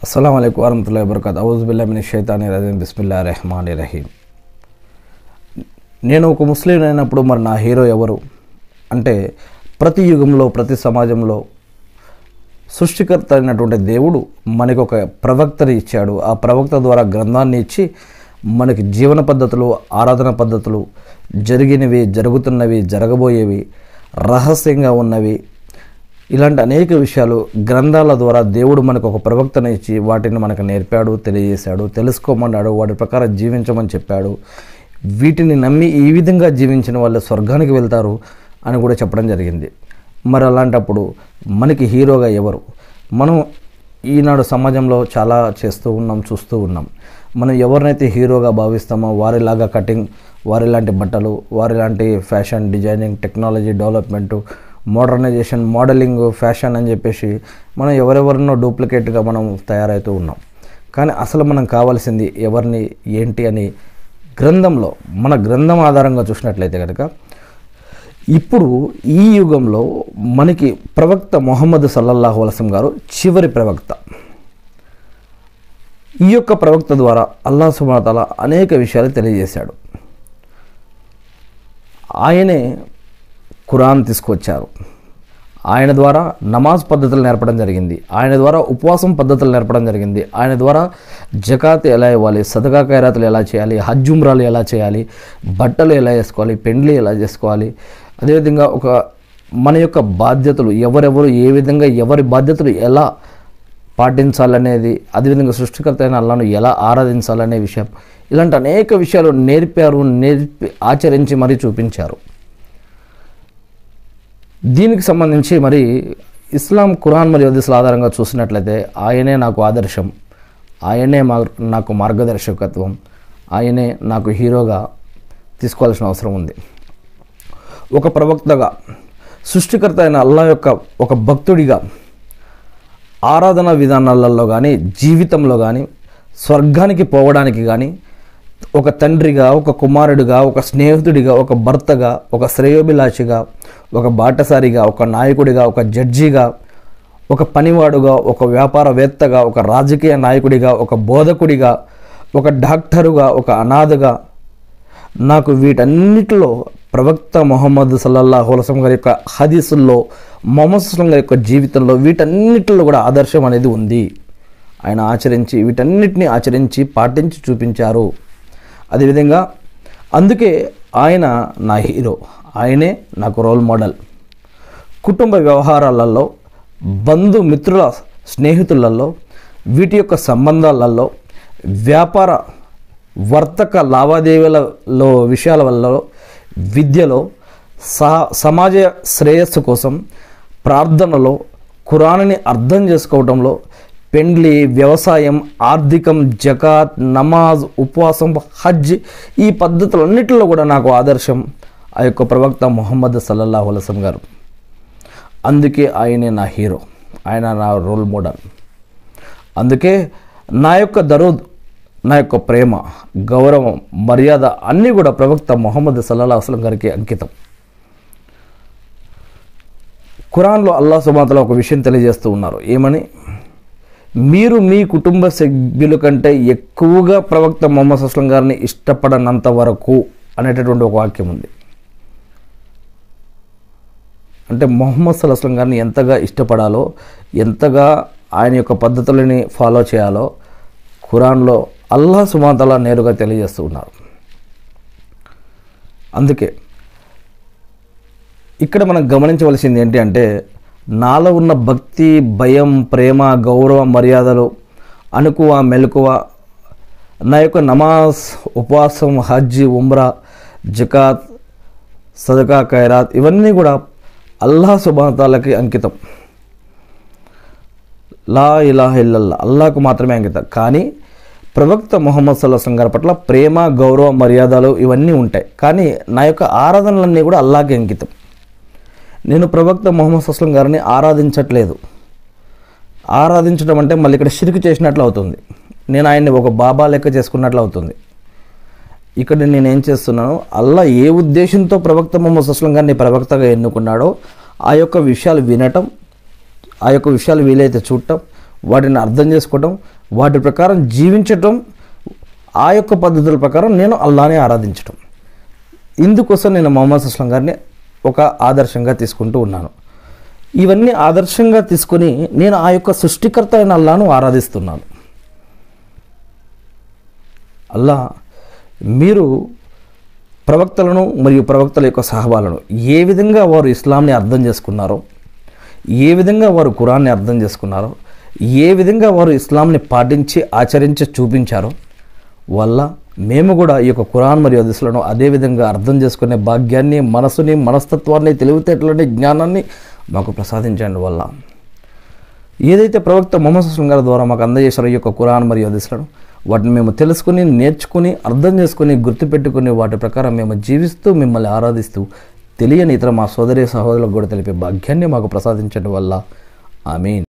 అస్సలం అయికు వరహతుల్లా వబర్కత్ ఔజుబిల్లామిని షైతాని రజీం బిస్మిల్లా రెహమాన్ రహీం నేను ఒక ముస్లిం అయినప్పుడు మరి నా హీరో ఎవరు అంటే ప్రతి యుగంలో ప్రతి సమాజంలో సృష్టికర్త అయినటువంటి దేవుడు మనకు ఒక ప్రవక్తని ఇచ్చాడు ఆ ప్రవక్త ద్వారా గ్రంథాన్ని ఇచ్చి మనకి జీవన పద్ధతులు ఆరాధన పద్ధతులు జరిగినవి జరుగుతున్నవి జరగబోయేవి రహస్యంగా ఉన్నవి ఇలాంటి అనేక విషయాలు గ్రంథాల ద్వారా దేవుడు మనకు ఒక ప్రవక్తను ఇచ్చి వాటిని మనకు నేర్పాడు తెలియజేశాడు తెలుసుకోమన్నాడు వాటి ప్రకారం జీవించమని చెప్పాడు వీటిని నమ్మి ఈ విధంగా జీవించిన వాళ్ళు స్వర్గానికి వెళ్తారు అని కూడా చెప్పడం జరిగింది మరి అలాంటప్పుడు మనకి హీరోగా ఎవరు మనం ఈనాడు సమాజంలో చాలా చేస్తూ ఉన్నాం చూస్తూ ఉన్నాం మనం ఎవరినైతే హీరోగా భావిస్తామో వారిలాగా కటింగ్ వారిలాంటి బట్టలు వారిలాంటి fashion designing technology development modernisation modelling fashion అని చెప్పేసి మనం ఎవరెవరినో డూప్లికేట్గా మనం తయారవుతూ ఉన్నాం కానీ అసలు మనం కావాల్సింది ఎవరిని ఏంటి అని గ్రంథంలో మన గ్రంథం ఆధారంగా చూసినట్లయితే కనుక ఇప్పుడు ఈ యుగంలో మనకి ప్రవక్త మొహమ్మద్ సల్లల్లాహు అలసం గారు చివరి ప్రవక్త ఈ యొక్క ప్రవక్త ద్వారా అల్లా సుమాతల అనేక విషయాలు తెలియజేశాడు ఆయనే ఖురాన్ తీసుకొచ్చారు ఆయన ద్వారా నమాజ్ పద్ధతులు నేర్పడం జరిగింది ఆయన ద్వారా ఉపవాసం పద్ధతులు నేర్పడం జరిగింది ఆయన ద్వారా జకాత్ ఎలా ఇవ్వాలి సదకా ఖైరాతులు ఎలా చేయాలి హజ్ ఉమ్రాలు ఎలా చేయాలి బట్టలు ఎలా వేసుకోవాలి పెండ్లి ఎలా చేసుకోవాలి అదేవిధంగా ఒక మన యొక్క బాధ్యతలు ఎవరెవరు ఏ విధంగా ఎవరి బాధ్యతలు ఎలా పాటించాలనేది అదేవిధంగా సృష్టికర్త అయిన అల్లాను ఎలా ఆరాధించాలనే విషయం ఇలాంటి అనేక విషయాలు నేర్పారు నేర్పి ఆచరించి మరీ చూపించారు దీనికి సంబంధించి మరి ఇస్లాం ఖురాన్ మరియు హదీసుల ఆధారంగా చూసినట్లయితే ఆయనే నాకు ఆదర్శం ఆయనే మా నాకు మార్గదర్శకత్వం ఆయనే నాకు హీరోగా తీసుకోవాల్సిన అవసరం ఉంది ఒక ప్రవక్తగా సృష్టికర్త అయిన అల్లా యొక్క ఒక భక్తుడిగా ఆరాధన విధానాలలో కానీ జీవితంలో కానీ స్వర్గానికి పోవడానికి కానీ ఒక తండ్రిగా ఒక కుమారుడిగా ఒక స్నేహితుడిగా ఒక భర్తగా ఒక శ్రేయోభిలాషిగా ఒక బాటసారిగా ఒక నాయకుడిగా ఒక జడ్జిగా ఒక పనివాడుగా ఒక వ్యాపారవేత్తగా ఒక రాజకీయ నాయకుడిగా ఒక బోధకుడిగా ఒక డాక్టరుగా ఒక అనాథగా నాకు వీటన్నిటిలో ప్రవక్త మొహమ్మద్ సల్లల్లాహు అలసం గారి యొక్క హదీసుల్లో మొహమ్మద్ సుస్లం గారి యొక్క జీవితంలో వీటన్నిటిలో కూడా ఆదర్శం అనేది ఉంది ఆయన ఆచరించి వీటన్నిటిని ఆచరించి పాటించి చూపించారు అదేవిధంగా అందుకే ఆయన నా హీరో ఆయనే నాకు రోల్ మోడల్ కుటుంబ వ్యవహారాలలో బంధుమిత్రుల స్నేహితులలో వీటి యొక్క సంబంధాలలో వ్యాపార వర్తక లావాదేవీలలో విషయాల వల్ల విద్యలో సా సమాజ శ్రేయస్సు కోసం ప్రార్థనలో ఖురాన్ని అర్థం చేసుకోవడంలో పెండ్లి వ్యవసాయం ఆర్థికం జకాత్ నమాజ్ ఉపవాసం హజ్ ఈ పద్ధతులన్నిటిలో కూడా నాకు ఆదర్శం ఆ యొక్క ప్రవక్త మొహమ్మద్ సల్లల్లాహు అలసం గారు అందుకే ఆయనే నా హీరో ఆయన నా రోల్ మోడల్ అందుకే నా యొక్క దరూద్ నా యొక్క ప్రేమ గౌరవం మర్యాద అన్నీ కూడా ప్రవక్త మొహమ్మద్ సల్లా అస్లం గారికి అంకితం ఖురాన్లో అల్లా సుమాతలో ఒక విషయం తెలియజేస్తూ ఉన్నారు ఏమని మీరు మీ కుటుంబ సభ్యుల కంటే ఎక్కువగా ప్రవక్త మొహమ్మద్ అస్లం గారిని ఇష్టపడనంత వరకు అనేటటువంటి ఒక వాక్యం ఉంది అంటే మొహమ్మద్ సల్లాహం గారిని ఎంతగా ఇష్టపడాలో ఎంతగా ఆయన యొక్క పద్ధతులని ఫాలో చేయాలో ఖురాన్లో అల్లా సుమాతలా నేరుగా తెలియజేస్తూ ఉన్నారు అందుకే ఇక్కడ మనం గమనించవలసింది ఏంటి అంటే నాలో ఉన్న భక్తి భయం ప్రేమ గౌరవ మర్యాదలు అనుకువ మెలకువ నా యొక్క నమాజ్ ఉపవాసం హజ్ ఉమ్రా జకాత్ సదకా ఖైరాత్ ఇవన్నీ కూడా అల్లాహ్ సుబాతాలకి అంకితం లా ఇలాహ ఇల్లల్లా అల్లాహకు మాత్రమే అంకితం కానీ ప్రవక్త మొహమ్మద్ సల్లాహం గారి పట్ల ప్రేమ గౌరవ మర్యాదలు ఇవన్నీ ఉంటాయి కానీ నా యొక్క ఆరాధనలన్నీ కూడా అల్లాహకి అంకితం నేను ప్రవక్త మొహమ్మద్ అస్లం గారిని ఆరాధించట్లేదు ఆరాధించడం అంటే మళ్ళీ ఇక్కడ షిరికి చేసినట్లు అవుతుంది నేను ఆయన్ని ఒక బాబా లెక్క చేసుకున్నట్లు అవుతుంది ఇక్కడ నేను ఏం చేస్తున్నాను అల్లా ఏ ఉద్దేశంతో ప్రవక్త మొహమ్మద్ అస్లం గారిని ప్రవక్తగా ఎన్నుకున్నాడో ఆ యొక్క విషయాలు వినటం ఆ యొక్క విషయాలు వీలైతే చూడటం వాటిని అర్థం చేసుకోవటం వాటి ప్రకారం జీవించటం ఆ యొక్క పద్ధతుల ప్రకారం నేను అల్లానే ఆరాధించటం ఇందుకోసం నేను మొహమ్మద్ అస్లం గారిని ఒక ఆదర్శంగా తీసుకుంటూ ఉన్నాను ఇవన్నీ ఆదర్శంగా తీసుకొని నేను ఆ యొక్క సృష్టికర్త అయిన అల్లాను ఆరాధిస్తున్నాను అల్లా మీరు ప్రవక్తలను మరియు ప్రవక్తల యొక్క సహబాలను ఏ విధంగా వారు ఇస్లాంని అర్థం చేసుకున్నారో ఏ విధంగా వారు కురాన్ని అర్థం చేసుకున్నారో ఏ విధంగా వారు ఇస్లాంని పాటించి ఆచరించి చూపించారో వల్ల మేము కూడా ఈ యొక్క కురాన్ మరియు హదీసులను అదే విధంగా అర్థం చేసుకునే భాగ్యాన్ని మనసుని మనస్తత్వాన్ని తెలివితేటలని జ్ఞానాన్ని మాకు ప్రసాదించండి వల్ల ఏదైతే ప్రవక్త మొహమ్మద్ సుస్లం గారి ద్వారా మాకు అందజేశారో ఈ యొక్క కురాన్ మరియు హదీసులను వాటిని మేము తెలుసుకుని నేర్చుకుని అర్థం చేసుకుని గుర్తుపెట్టుకుని వాటి ప్రకారం మేము జీవిస్తూ మిమ్మల్ని ఆరాధిస్తూ తెలియని ఇతర మా సోదరి సహోదరులకు కూడా తెలిపే భాగ్యాన్ని మాకు ప్రసాదించడం వల్ల ఆమీన్